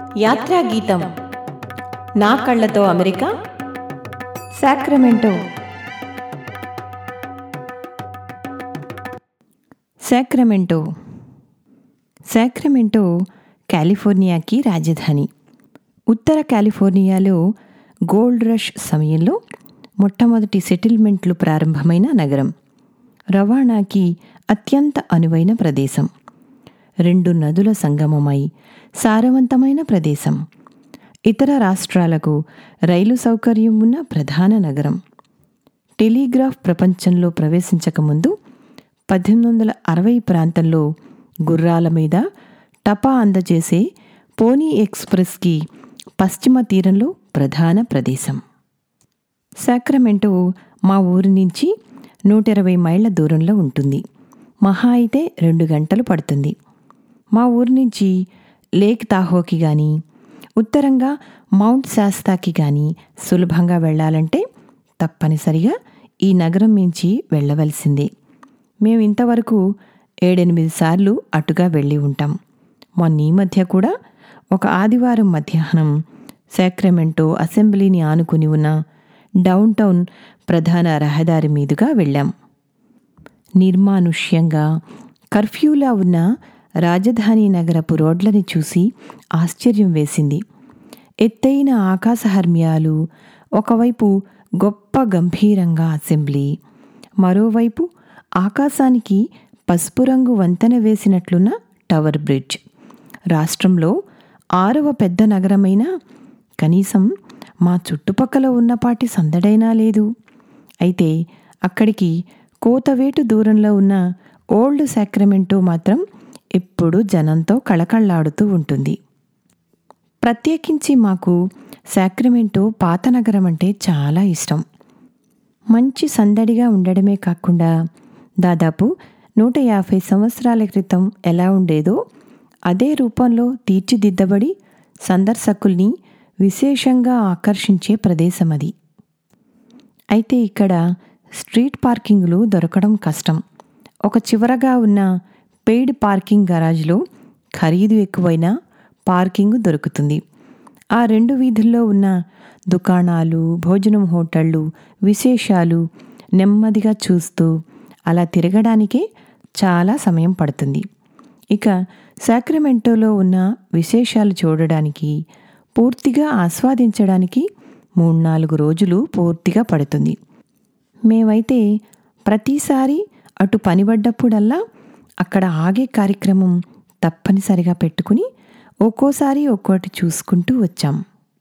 యాత్రా గీతం నా కళ్ళతో అమెరికా సాక్రమెంటో సాక్రమెంటో సాక్రమెంటో కాలిఫోర్నియాకి రాజధాని ఉత్తర కాలిఫోర్నియాలో గోల్డ్ రష్ సమయంలో మొట్టమొదటి సెటిల్మెంట్లు ప్రారంభమైన నగరం రవాణాకి అత్యంత అనువైన ప్రదేశం రెండు నదుల సంగమమై సారవంతమైన ప్రదేశం ఇతర రాష్ట్రాలకు రైలు సౌకర్యం ఉన్న ప్రధాన నగరం టెలిగ్రాఫ్ ప్రపంచంలో ప్రవేశించకముందు పద్దెనిమిది వందల అరవై ప్రాంతంలో గుర్రాల మీద టపా అందజేసే పోనీ ఎక్స్ప్రెస్కి పశ్చిమ తీరంలో ప్రధాన ప్రదేశం సాక్రమెంటో మా ఊరి నుంచి నూట ఇరవై మైళ్ళ దూరంలో ఉంటుంది మహా అయితే రెండు గంటలు పడుతుంది మా ఊరి నుంచి లేక్ తాహోకి కానీ ఉత్తరంగా మౌంట్ శాస్తాకి కానీ సులభంగా వెళ్ళాలంటే తప్పనిసరిగా ఈ నగరం మించి వెళ్ళవలసిందే మేము ఇంతవరకు ఏడెనిమిది సార్లు అటుగా వెళ్ళి ఉంటాం మొన్న ఈ మధ్య కూడా ఒక ఆదివారం మధ్యాహ్నం సాక్రమెంటో అసెంబ్లీని ఆనుకుని ఉన్న డౌన్ టౌన్ ప్రధాన రహదారి మీదుగా వెళ్ళాం నిర్మానుష్యంగా కర్ఫ్యూలా ఉన్న రాజధాని నగరపు రోడ్లని చూసి ఆశ్చర్యం వేసింది ఎత్తైన ఆకాశహర్మ్యాలు ఒకవైపు గొప్ప గంభీరంగా అసెంబ్లీ మరోవైపు ఆకాశానికి పసుపు రంగు వంతెన వేసినట్లున్న టవర్ బ్రిడ్జ్ రాష్ట్రంలో ఆరవ పెద్ద నగరమైన కనీసం మా చుట్టుపక్కల ఉన్నపాటి సందడైనా లేదు అయితే అక్కడికి కోతవేటు దూరంలో ఉన్న ఓల్డ్ సాక్రమెంటో మాత్రం ఎప్పుడూ జనంతో కళకళ్లాడుతూ ఉంటుంది ప్రత్యేకించి మాకు సాక్రమెంటో పాత నగరం అంటే చాలా ఇష్టం మంచి సందడిగా ఉండడమే కాకుండా దాదాపు నూట యాభై సంవత్సరాల క్రితం ఎలా ఉండేదో అదే రూపంలో తీర్చిదిద్దబడి సందర్శకుల్ని విశేషంగా ఆకర్షించే ప్రదేశం అది అయితే ఇక్కడ స్ట్రీట్ పార్కింగ్లు దొరకడం కష్టం ఒక చివరగా ఉన్న పెయిడ్ పార్కింగ్ గరాజ్లో ఖరీదు ఎక్కువైనా పార్కింగ్ దొరుకుతుంది ఆ రెండు వీధుల్లో ఉన్న దుకాణాలు భోజనం హోటళ్ళు విశేషాలు నెమ్మదిగా చూస్తూ అలా తిరగడానికే చాలా సమయం పడుతుంది ఇక సాక్రమెంటోలో ఉన్న విశేషాలు చూడడానికి పూర్తిగా ఆస్వాదించడానికి మూడు నాలుగు రోజులు పూర్తిగా పడుతుంది మేమైతే ప్రతిసారి అటు పనిపడ్డప్పుడల్లా అక్కడ ఆగే కార్యక్రమం తప్పనిసరిగా పెట్టుకుని ఒక్కోసారి ఒక్కోటి చూసుకుంటూ వచ్చాం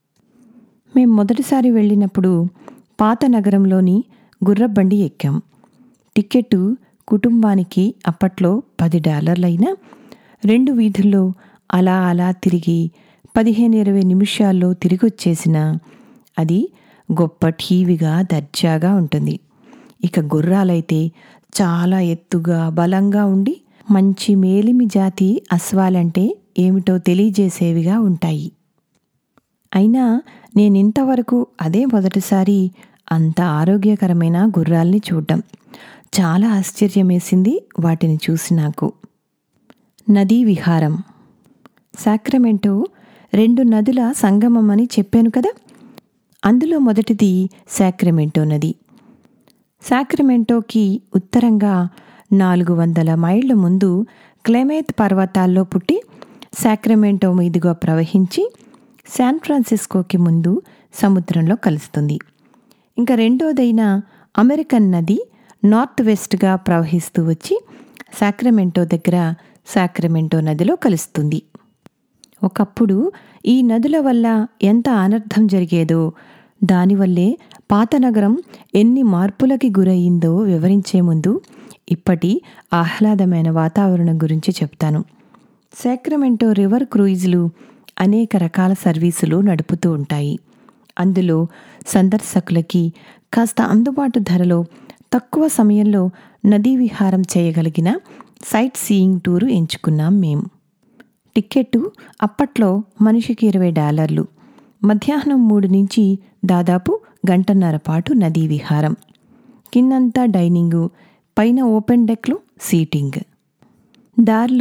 మేం మొదటిసారి వెళ్ళినప్పుడు పాత నగరంలోని గుర్రబండి ఎక్కాం టికెట్టు కుటుంబానికి అప్పట్లో పది డాలర్లైనా రెండు వీధుల్లో అలా అలా తిరిగి పదిహేను ఇరవై నిమిషాల్లో తిరిగి వచ్చేసిన అది గొప్ప టీవీగా దర్జాగా ఉంటుంది ఇక గుర్రాలైతే చాలా ఎత్తుగా బలంగా ఉండి మంచి మేలిమి జాతి అశ్వాలంటే ఏమిటో తెలియజేసేవిగా ఉంటాయి అయినా నేనింతవరకు అదే మొదటిసారి అంత ఆరోగ్యకరమైన గుర్రాల్ని చూడ్డం చాలా ఆశ్చర్యమేసింది వాటిని చూసి నాకు నదీ విహారం సాక్రమెంటో రెండు నదుల సంగమం అని చెప్పాను కదా అందులో మొదటిది సాక్రమెంటో నది సాక్రమెంటోకి ఉత్తరంగా నాలుగు వందల మైళ్ళ ముందు క్లెమేత్ పర్వతాల్లో పుట్టి సాక్రమెంటో మీదుగా ప్రవహించి శాన్ ఫ్రాన్సిస్కోకి ముందు సముద్రంలో కలుస్తుంది ఇంకా రెండోదైన అమెరికన్ నది నార్త్ వెస్ట్గా ప్రవహిస్తూ వచ్చి సాక్రమెంటో దగ్గర సాక్రమెంటో నదిలో కలుస్తుంది ఒకప్పుడు ఈ నదుల వల్ల ఎంత అనర్థం జరిగేదో దానివల్లే పాత నగరం ఎన్ని మార్పులకి గురయ్యిందో వివరించే ముందు ఇప్పటి ఆహ్లాదమైన వాతావరణం గురించి చెప్తాను సాక్రమెంటో రివర్ క్రూయిజ్లు అనేక రకాల సర్వీసులు నడుపుతూ ఉంటాయి అందులో సందర్శకులకి కాస్త అందుబాటు ధరలో తక్కువ సమయంలో నదీ విహారం చేయగలిగిన సైట్ సీయింగ్ టూరు ఎంచుకున్నాం మేం టిక్కెట్టు అప్పట్లో మనిషికి ఇరవై డాలర్లు మధ్యాహ్నం మూడు నుంచి దాదాపు గంటన్నర పాటు నదీ విహారం కిందంతా డైనింగు పైన ఓపెన్ డెక్లో సీటింగ్ దారిలో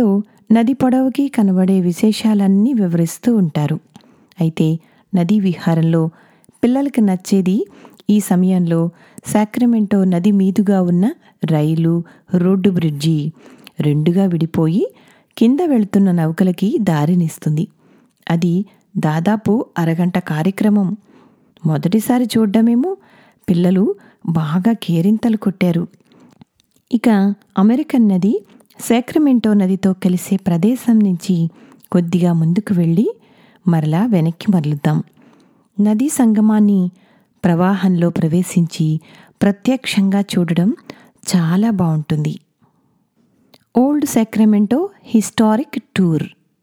నది పొడవుకి కనబడే విశేషాలన్నీ వివరిస్తూ ఉంటారు అయితే నదీ విహారంలో పిల్లలకి నచ్చేది ఈ సమయంలో సాక్రమెంటో నది మీదుగా ఉన్న రైలు రోడ్డు బ్రిడ్జి రెండుగా విడిపోయి కింద వెళుతున్న నౌకలకి దారినిస్తుంది అది దాదాపు అరగంట కార్యక్రమం మొదటిసారి చూడ్డమేమో పిల్లలు బాగా కేరింతలు కొట్టారు ఇక అమెరికన్ నది సాక్రమెంటో నదితో కలిసే ప్రదేశం నుంచి కొద్దిగా ముందుకు వెళ్ళి మరలా వెనక్కి మరలుద్దాం నదీ సంగమాన్ని ప్రవాహంలో ప్రవేశించి ప్రత్యక్షంగా చూడడం చాలా బాగుంటుంది ఓల్డ్ సాక్రమెంటో హిస్టారిక్ టూర్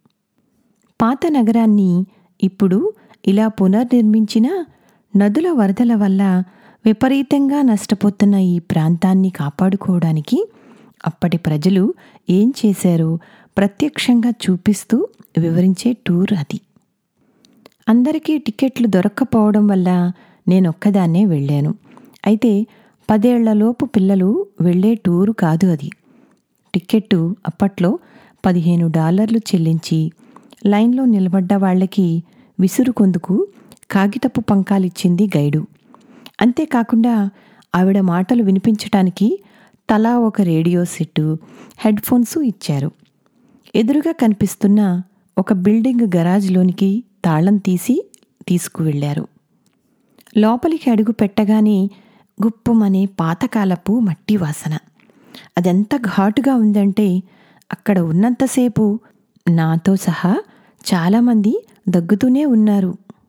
పాత నగరాన్ని ఇప్పుడు ఇలా పునర్నిర్మించిన నదుల వరదల వల్ల విపరీతంగా నష్టపోతున్న ఈ ప్రాంతాన్ని కాపాడుకోవడానికి అప్పటి ప్రజలు ఏం చేశారో ప్రత్యక్షంగా చూపిస్తూ వివరించే టూర్ అది అందరికీ టికెట్లు దొరక్కపోవడం వల్ల నేనొక్కదాన్నే వెళ్ళాను అయితే పదేళ్లలోపు పిల్లలు వెళ్ళే టూరు కాదు అది టికెట్టు అప్పట్లో పదిహేను డాలర్లు చెల్లించి లైన్లో నిలబడ్డ వాళ్ళకి విసురుకొందుకు కాగితపు పంకాలిచ్చింది గైడు అంతేకాకుండా ఆవిడ మాటలు వినిపించటానికి తలా ఒక రేడియో సెట్టు హెడ్ ఫోన్స్ ఇచ్చారు ఎదురుగా కనిపిస్తున్న ఒక బిల్డింగ్ గరాజ్లోనికి తాళం తీసి తీసుకువెళ్ళారు లోపలికి అడుగు పెట్టగానే గుప్పుమనే పాతకాలపు మట్టి వాసన అదెంత ఘాటుగా ఉందంటే అక్కడ ఉన్నంతసేపు నాతో సహా చాలామంది దగ్గుతూనే ఉన్నారు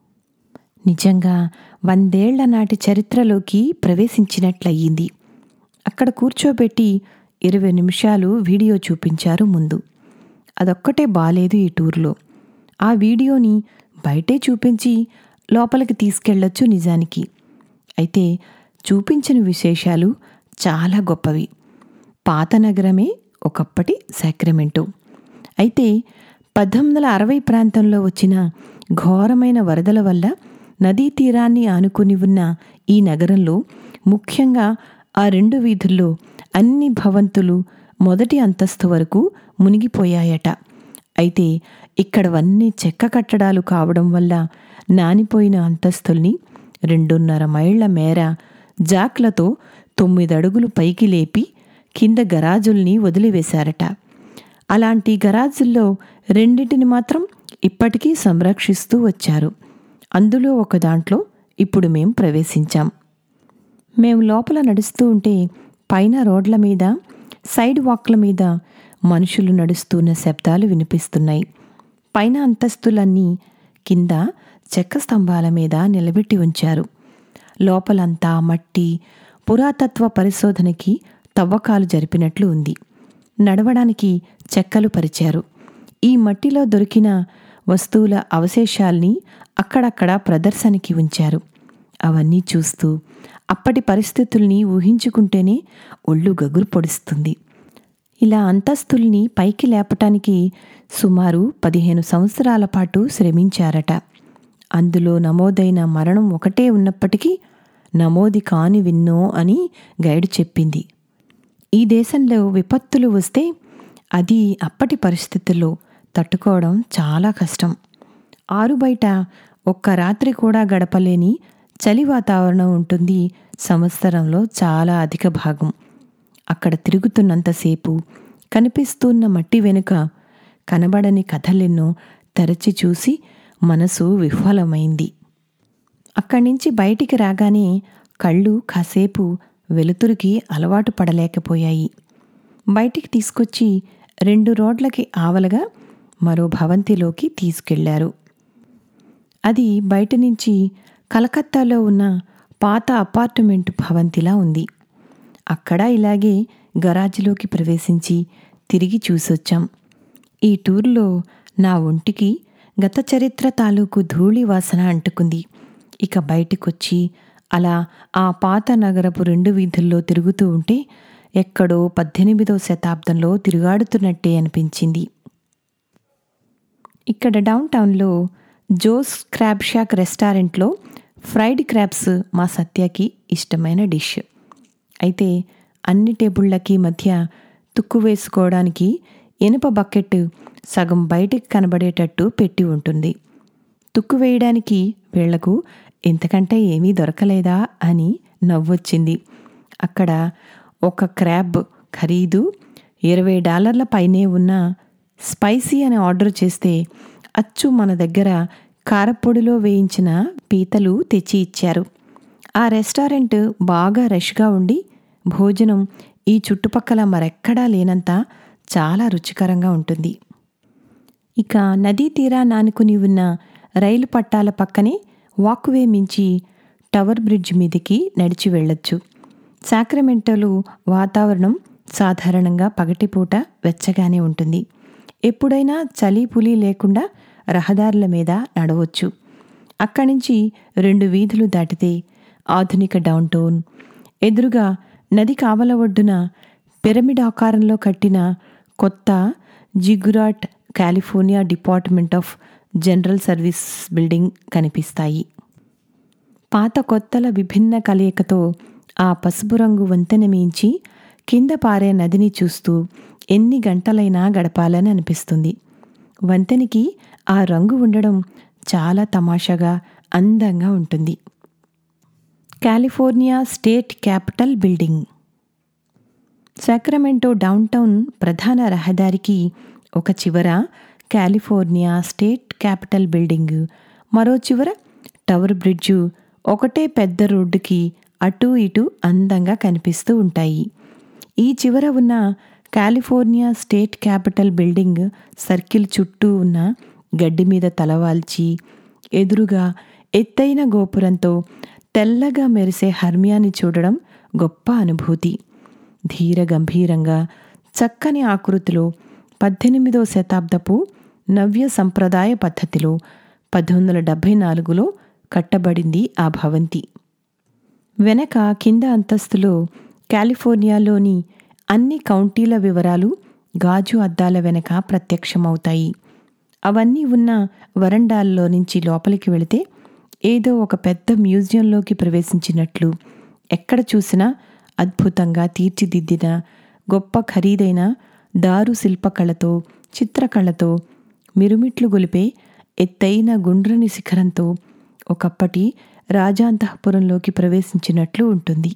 నిజంగా వందేళ్ల నాటి చరిత్రలోకి ప్రవేశించినట్లయింది అక్కడ కూర్చోబెట్టి ఇరవై నిమిషాలు వీడియో చూపించారు ముందు అదొక్కటే బాలేదు ఈ టూర్లో ఆ వీడియోని బయటే చూపించి లోపలికి తీసుకెళ్ళొచ్చు నిజానికి అయితే చూపించిన విశేషాలు చాలా గొప్పవి పాత నగరమే ఒకప్పటి సాక్రమెంటో అయితే పద్దెనిమిది వందల అరవై ప్రాంతంలో వచ్చిన ఘోరమైన వరదల వల్ల నదీ తీరాన్ని ఆనుకుని ఉన్న ఈ నగరంలో ముఖ్యంగా ఆ రెండు వీధుల్లో అన్ని భవంతులు మొదటి అంతస్తు వరకు మునిగిపోయాయట అయితే ఇక్కడవన్నీ చెక్క కట్టడాలు కావడం వల్ల నానిపోయిన అంతస్తుల్ని రెండున్నర మైళ్ల మేర జాక్లతో తొమ్మిది అడుగులు పైకి లేపి కింద గరాజుల్ని వదిలివేశారట అలాంటి గరాజుల్లో రెండింటిని మాత్రం ఇప్పటికీ సంరక్షిస్తూ వచ్చారు అందులో ఒక దాంట్లో ఇప్పుడు మేం ప్రవేశించాం మేము లోపల నడుస్తూ ఉంటే పైన రోడ్ల మీద సైడ్ వాక్ల మీద మనుషులు నడుస్తున్న శబ్దాలు వినిపిస్తున్నాయి పైన అంతస్తులన్నీ కింద చెక్క స్తంభాల మీద నిలబెట్టి ఉంచారు లోపలంతా మట్టి పురాతత్వ పరిశోధనకి తవ్వకాలు జరిపినట్లు ఉంది నడవడానికి చెక్కలు పరిచారు ఈ మట్టిలో దొరికిన వస్తువుల అవశేషాల్ని అక్కడక్కడ ప్రదర్శనకి ఉంచారు అవన్నీ చూస్తూ అప్పటి పరిస్థితుల్ని ఊహించుకుంటేనే ఒళ్ళు గగురు పొడుస్తుంది ఇలా అంతస్తుల్ని పైకి లేపటానికి సుమారు పదిహేను సంవత్సరాల పాటు శ్రమించారట అందులో నమోదైన మరణం ఒకటే ఉన్నప్పటికీ నమోది కాని విన్నో అని గైడ్ చెప్పింది ఈ దేశంలో విపత్తులు వస్తే అది అప్పటి పరిస్థితుల్లో తట్టుకోవడం చాలా కష్టం ఆరు బయట ఒక్క రాత్రి కూడా గడపలేని చలి వాతావరణం ఉంటుంది సంవత్సరంలో చాలా అధిక భాగం అక్కడ తిరుగుతున్నంతసేపు కనిపిస్తున్న మట్టి వెనుక కనబడని కథలెన్నో తరచి చూసి మనసు విఫలమైంది అక్కడి నుంచి బయటికి రాగానే కళ్ళు కాసేపు వెలుతురికి అలవాటు పడలేకపోయాయి బయటికి తీసుకొచ్చి రెండు రోడ్లకి ఆవలగా మరో భవంతిలోకి తీసుకెళ్లారు అది బయట నుంచి కలకత్తాలో ఉన్న పాత అపార్ట్మెంట్ భవంతిలా ఉంది అక్కడ ఇలాగే గరాజ్లోకి ప్రవేశించి తిరిగి చూసొచ్చాం ఈ టూర్లో నా ఒంటికి గత చరిత్ర తాలూకు ధూళి వాసన అంటుకుంది ఇక బయటికొచ్చి అలా ఆ పాత నగరపు రెండు వీధుల్లో తిరుగుతూ ఉంటే ఎక్కడో పద్దెనిమిదో శతాబ్దంలో తిరుగాడుతున్నట్టే అనిపించింది ఇక్కడ డౌన్ టౌన్లో జోస్ క్రాబ్ షాక్ రెస్టారెంట్లో ఫ్రైడ్ క్రాబ్స్ మా సత్యకి ఇష్టమైన డిష్ అయితే అన్ని టేబుళ్ళకి మధ్య తుక్కు వేసుకోవడానికి ఇనుప బకెట్ సగం బయటికి కనబడేటట్టు పెట్టి ఉంటుంది తుక్కు వేయడానికి వీళ్లకు ఇంతకంటే ఏమీ దొరకలేదా అని నవ్వొచ్చింది అక్కడ ఒక క్రాబ్ ఖరీదు ఇరవై డాలర్ల పైనే ఉన్న స్పైసీ అని ఆర్డర్ చేస్తే అచ్చు మన దగ్గర కారపొడిలో వేయించిన పీతలు తెచ్చి ఇచ్చారు ఆ రెస్టారెంట్ బాగా రష్గా ఉండి భోజనం ఈ చుట్టుపక్కల మరెక్కడా లేనంత చాలా రుచికరంగా ఉంటుంది ఇక నదీ తీరా నానుకుని ఉన్న రైలు పట్టాల పక్కనే వాక్వే మించి టవర్ బ్రిడ్జ్ మీదకి నడిచి వెళ్ళొచ్చు సాక్రమెంటోలు వాతావరణం సాధారణంగా పగటిపూట వెచ్చగానే ఉంటుంది ఎప్పుడైనా చలి పులి లేకుండా రహదారుల మీద నడవచ్చు అక్కడి నుంచి రెండు వీధులు దాటితే ఆధునిక డౌన్ టౌన్ ఎదురుగా నది కావల ఒడ్డున పిరమిడ్ ఆకారంలో కట్టిన కొత్త ziggurat California department of general service building కనిపిస్తాయి పాత కొత్తల విభిన్న కలయికతో ఆ పసుపు రంగు వంతెన మించి కింద పారే నదిని చూస్తూ ఎన్ని గంటలైనా గడపాలని అనిపిస్తుంది వంతెనికి ఆ రంగు ఉండడం చాలా తమాషాగా అందంగా ఉంటుంది California state capitol building Sacramento downtown ప్రధాన రహదారికి ఒక చివర కాలిఫోర్నియా స్టేట్ క్యాపిటల్ బిల్డింగ్ మరో చివర టవర్ బ్రిడ్జు ఒకటే పెద్ద రోడ్డుకి అటు ఇటు అందంగా కనిపిస్తూ ఉంటాయి ఈ చివర ఉన్న California state capitol building circle చుట్టూ ఉన్న గడ్డి మీద తలవాల్చి ఎదురుగా ఎత్తైన గోపురంతో తెల్లగా మెరిసే హర్మియాని చూడడం గొప్ప అనుభూతి ధీర గంభీరంగా చక్కని ఆకృతిలో పద్దెనిమిదో శతాబ్దపు నవ్య సంప్రదాయ పద్ధతిలో పద్దెనిమిది వందల డెబ్భై నాలుగులో కట్టబడింది ఆ భవంతి వెనక కింద అంతస్తులో కాలిఫోర్నియాలోని అన్ని కౌంటీల వివరాలు గాజు అద్దాల వెనక ప్రత్యక్షమవుతాయి అవన్నీ ఉన్న వరండాల్లో నుంచి లోపలికి వెళితే ఏదో ఒక పెద్ద మ్యూజియంలోకి ప్రవేశించినట్లు ఎక్కడ చూసినా అద్భుతంగా తీర్చిదిద్దిన గొప్ప ఖరీదైన దారు శిల్పకళతో చిత్రకళతో మిరుమిట్లు గొలిపే ఎత్తైన గుండ్రని శిఖరంతో ఒకప్పటి రాజాంతఃపురంలోకి ప్రవేశించినట్లు ఉంటుంది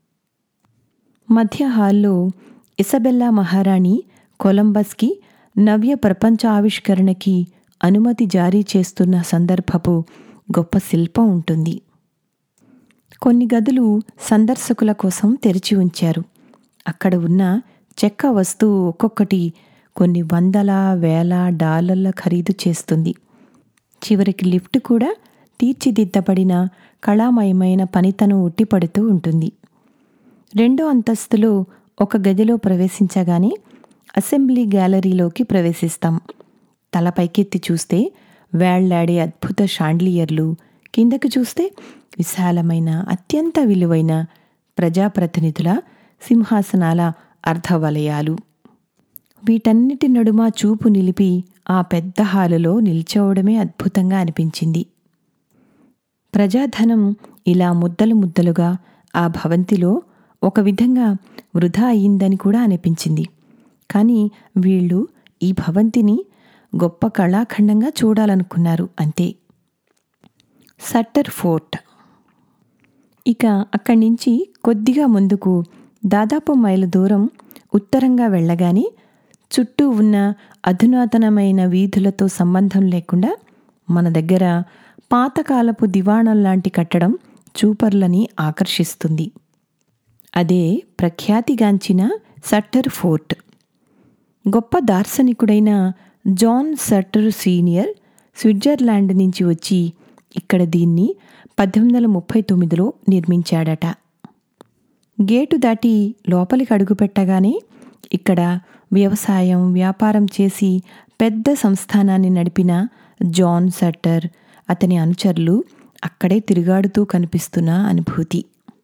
మధ్య హాల్లో ఇసబెల్లా మహారాణి కొలంబస్కి నవ్య ప్రపంచ ఆవిష్కరణకి అనుమతి జారీ చేస్తున్న సందర్భపు గొప్ప శిల్పం ఉంటుంది కొన్ని గదులు సందర్శకుల కోసం తెరిచి ఉంచారు అక్కడ ఉన్న చెక్క వస్తువు ఒక్కొక్కటి కొన్ని వందల వేల డాలర్ల ఖరీదు చేస్తుంది చివరికి లిఫ్ట్ కూడా తీర్చిదిద్దబడిన కళామయమైన పనితనం ఉట్టిపడుతూ ఉంటుంది రెండో అంతస్తులో ఒక గదిలో ప్రవేశించగానే అసెంబ్లీ గ్యాలరీలోకి ప్రవేశిస్తాం తల పైకెత్తి చూస్తే వేళ్లాడే అద్భుత షాండ్లియర్లు కిందకు చూస్తే విశాలమైన అత్యంత విలువైన ప్రజాప్రతినిధుల సింహాసనాల అర్ధవలయాలు వీటన్నిటి నడుమ చూపు నిలిపి ఆ పెద్ద హాలులో నిల్చోవడమే అద్భుతంగా అనిపించింది ప్రజాధనం ఇలా ముద్దలు ముద్దలుగా ఆ భవంతిలో ఒక విధంగా వృధా అయిందని కూడా అనిపించింది కానీ వీళ్ళు ఈ భవంతిని గొప్ప కళాఖండంగా చూడాలనుకున్నారు అంతే సట్టర్ ఫోర్ట్ ఇక అక్కడి నుంచి కొద్దిగా ముందుకు దాదాపు మైలు దూరం ఉత్తరంగా వెళ్ళగానే చుట్టూ ఉన్న అధునాతనమైన వీధులతో సంబంధం లేకుండా మన దగ్గర పాతకాలపు దివాణం లాంటి కట్టడం చూపర్లని ఆకర్షిస్తుంది అదే ప్రఖ్యాతిగాంచిన సట్టర్ ఫోర్ట్ గొప్ప దార్శనికుడైన జాన్ సట్టర్ సీనియర్ స్విట్జర్లాండ్ నుంచి వచ్చి ఇక్కడ దీన్ని పద్దెనిమిది వందల ముప్పై తొమ్మిదిలో నిర్మించాడట గేటు దాటి లోపలికి అడుగుపెట్టగానే ఇక్కడ వ్యవసాయం వ్యాపారం చేసి పెద్ద సంస్థానాన్ని నడిపిన జాన్ సట్టర్ అతని అనుచరులు అక్కడే తిరుగాడుతూ కనిపిస్తున్న అనుభూతి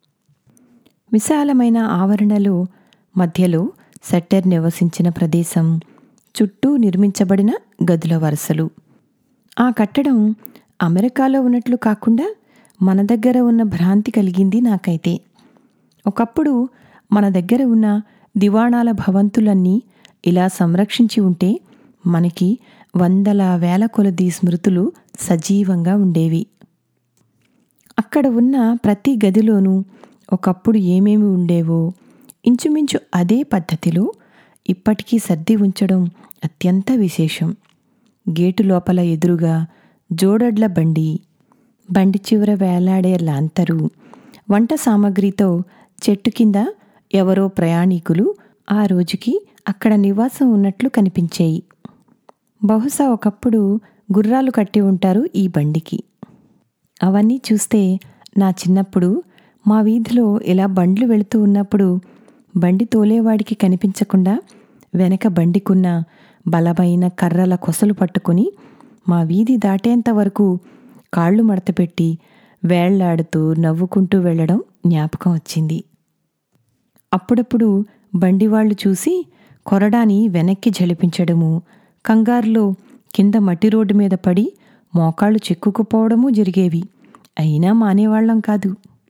విశాలమైన ఆవరణలో మధ్యలో సట్టర్ నివసించిన ప్రదేశం చుట్టూ నిర్మించబడిన గదుల వరుసలు ఆ కట్టడం అమెరికాలో ఉన్నట్లు కాకుండా మన దగ్గర ఉన్న భ్రాంతి కలిగింది నాకైతే ఒకప్పుడు మన దగ్గర ఉన్న దివాణాల భవంతులన్నీ ఇలా సంరక్షించి ఉంటే మనకి వందల వేల కొలది స్మృతులు సజీవంగా ఉండేవి అక్కడ ఉన్న ప్రతి గదిలోనూ ఒకప్పుడు ఏమేమి ఉండేవో ఇంచుమించు అదే పద్ధతిలో ఇప్పటికీ సర్ది ఉంచడం అత్యంత విశేషం గేటు లోపల ఎదురుగా జోడడ్ల బండి బండి చివర వేలాడే లాంతరు వంట సామాగ్రితో చెట్టు కింద ఎవరో ప్రయాణికులు ఆ రోజుకి అక్కడ నివాసం ఉన్నట్లు కనిపించేయి బహుశా ఒకప్పుడు గుర్రాలు కట్టి ఉంటారు ఈ బండికి అవన్నీ చూస్తే నా చిన్నప్పుడు మా వీధిలో ఇలా బండ్లు వెళుతూ ఉన్నప్పుడు బండి తోలేవాడికి కనిపించకుండా వెనక బండికున్న బలమైన కర్రల కొసలు పట్టుకొని మా వీధి దాటేంత వరకు కాళ్ళు మడతపెట్టి వేళ్లాడుతూ నవ్వుకుంటూ వెళ్ళడం జ్ఞాపకం వచ్చింది అప్పుడప్పుడు బండివాళ్లు చూసి కొరడాని వెనక్కి జలిపించడము కంగారులో కింద మట్టి రోడ్డు మీద పడి మోకాళ్ళు చిక్కుకుపోవడము జరిగేవి అయినా మానేవాళ్లం కాదు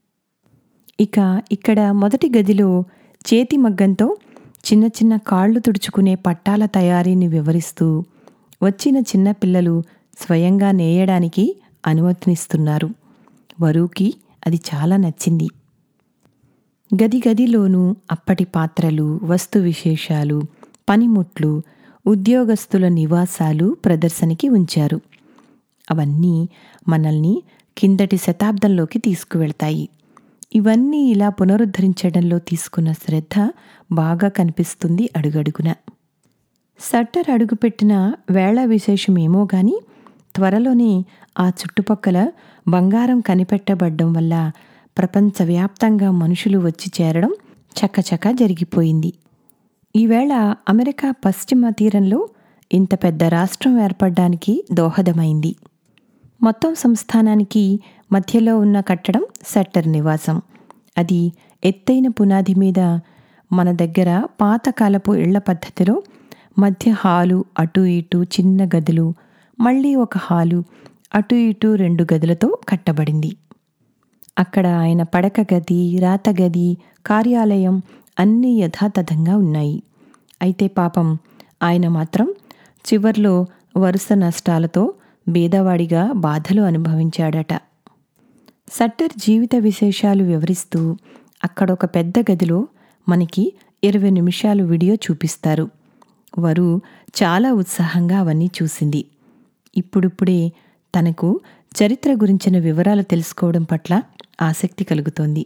ఇక ఇక్కడ మొదటి గదిలో చేతి మగ్గంతో చిన్న చిన్న కాళ్ళు తుడుచుకునే పట్టాల తయారీని వివరిస్తూ వచ్చిన చిన్న పిల్లలు స్వయంగా నేయడానికి అనుమతినిస్తున్నారు వరుకి అది చాలా నచ్చింది గది గదిలోనూ అప్పటి పాత్రలు వస్తు విశేషాలు పనిముట్లు ఉద్యోగస్తుల నివాసాలు ప్రదర్శనకి ఉంచారు అవన్నీ మనల్ని కిందటి శతాబ్దంలోకి తీసుకువెళ్తాయి ఇవన్నీ ఇలా పునరుద్ధరించడంలో తీసుకున్న శ్రద్ధ బాగా కనిపిస్తుంది అడుగడుగున సట్టర్ అడుగుపెట్టిన వేళ విశేషమేమో గాని త్వరలోనే ఆ చుట్టుపక్కల బంగారం కనిపెట్టబడ్డం వల్ల ప్రపంచవ్యాప్తంగా మనుషులు వచ్చి చేరడం చకచకా జరిగిపోయింది ఈవేళ అమెరికా పశ్చిమ తీరంలో ఇంత పెద్ద రాష్ట్రం ఏర్పడడానికి దోహదమైంది మొత్తం సంస్థానానికి మధ్యలో ఉన్న కట్టడం సెట్టర్ నివాసం అది ఎత్తైన పునాది మీద మన దగ్గర పాతకాలపు ఇళ్ల పద్ధతిలో మధ్య హాలు అటు ఇటు చిన్న గదులు మళ్ళీ ఒక హాలు అటు ఇటు రెండు గదులతో కట్టబడింది అక్కడ ఆయన పడక గది రాత గది కార్యాలయం అన్నీ యథాతథంగా ఉన్నాయి అయితే పాపం ఆయన మాత్రం చివర్లో వరుస నష్టాలతో బీదవాడిగా బాధలు అనుభవించాడట సట్టర్ జీవిత విశేషాలు వివరిస్తూ అక్కడ ఒక పెద్ద గదిలో మనకి ఇరవై నిమిషాలు వీడియో చూపిస్తారు వరు చాలా ఉత్సాహంగా అవన్నీ చూసింది ఇప్పుడిప్పుడే తనకు చరిత్ర గురించిన వివరాలు తెలుసుకోవడం పట్ల ఆసక్తి కలుగుతోంది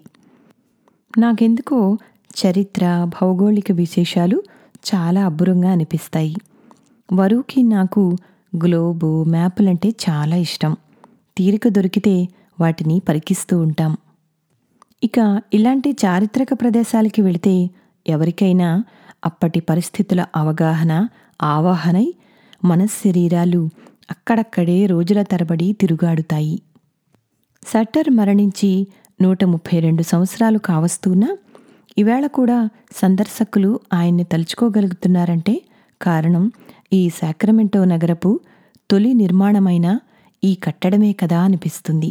నాకెందుకో చరిత్ర భౌగోళిక విశేషాలు చాలా అబ్బురంగా అనిపిస్తాయి వరుకి నాకు గ్లోబు మ్యాపులంటే చాలా ఇష్టం తీరిక దొరికితే వాటిని పరికిస్తూ ఉంటాం ఇక ఇలాంటి చారిత్రక ప్రదేశాలకి వెళితే ఎవరికైనా అప్పటి పరిస్థితుల అవగాహన ఆవాహనై మనశ్శరీరాలు అక్కడక్కడే రోజుల తరబడి తిరుగాడుతాయి సట్టర్ మరణించి నూట ముప్పై రెండు సంవత్సరాలు కావస్తున్నా ఈవేళ కూడా సందర్శకులు ఆయన్ని తలుచుకోగలుగుతున్నారంటే కారణం ఈ సాక్రమెంటో నగరపు తొలి నిర్మాణమైన ఈ కట్టడమే కదా అనిపిస్తుంది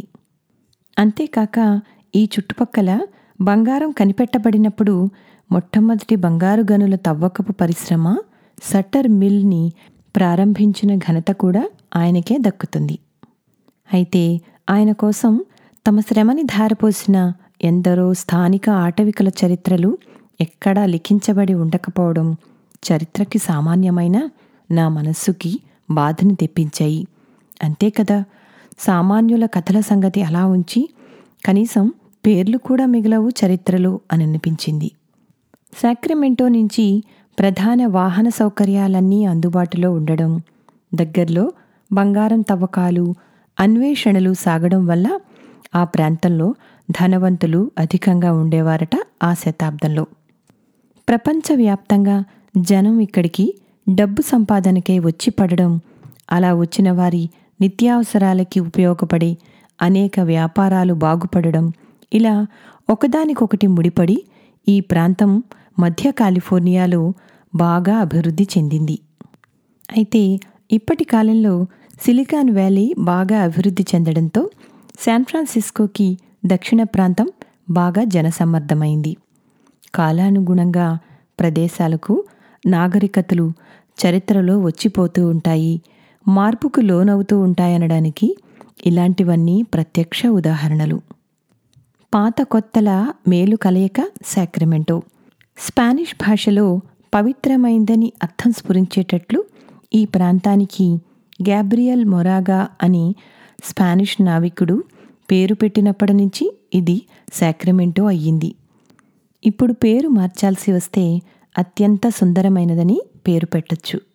అంతేకాక ఈ చుట్టుపక్కల బంగారం కనిపెట్టబడినప్పుడు మొట్టమొదటి బంగారు గనుల తవ్వకపు పరిశ్రమ సట్టర్ మిల్ని ప్రారంభించిన ఘనత కూడా ఆయనకే దక్కుతుంది అయితే ఆయన కోసం తమ శ్రమని ధారపోసిన ఎందరో స్థానిక ఆటవికుల చరిత్రలు ఎక్కడా లిఖించబడి ఉండకపోవడం చరిత్రకి సామాన్యమైన నా మనస్సుకి బాధని తెప్పించాయి అంతే కదా సామాన్యుల కథల సంగతి అలా ఉంచి కనీసం పేర్లు కూడా మిగలవు చరిత్రలో అని అనిపించింది సాక్రమెంటో నుంచి ప్రధాన వాహన సౌకర్యాలన్నీ అందుబాటులో ఉండడం దగ్గరలో బంగారం తవ్వకాలు అన్వేషణలు సాగడం వల్ల ఆ ప్రాంతంలో ధనవంతులు అధికంగా ఉండేవారట ఆ శతాబ్దంలో ప్రపంచవ్యాప్తంగా జనం ఇక్కడికి డబ్బు సంపాదనకే వచ్చి పడడం అలా వచ్చిన వారి నిత్యావసరాలకి ఉపయోగపడే అనేక వ్యాపారాలు బాగుపడడం ఇలా ఒకదానికొకటి ముడిపడి ఈ ప్రాంతం మధ్య కాలిఫోర్నియాలో బాగా అభివృద్ధి చెందింది అయితే ఇప్పటి కాలంలో సిలికాన్ వ్యాలీ బాగా అభివృద్ధి చెందడంతో శాన్ ఫ్రాన్సిస్కోకి దక్షిణ ప్రాంతం బాగా జనసమ్మర్దమైంది కాలానుగుణంగా ప్రదేశాలకు నాగరికతలు చరిత్రలో వచ్చిపోతూ ఉంటాయి మార్పుకు లోనవుతూ ఉంటాయనడానికి ఇలాంటివన్నీ ప్రత్యక్ష ఉదాహరణలు పాత కొత్తల మేలు కలయిక సాక్రమెంటో స్పానిష్ భాషలో పవిత్రమైందని అర్థం స్ఫురించేటట్లు ఈ ప్రాంతానికి గ్యాబ్రియల్ మొరాగా అని స్పానిష్ నావికుడు పేరు పెట్టినప్పటి నుంచి ఇది సాక్రమెంటో అయ్యింది ఇప్పుడు పేరు మార్చాల్సి వస్తే అత్యంత సుందరమైనదని పేరు పెట్టొచ్చు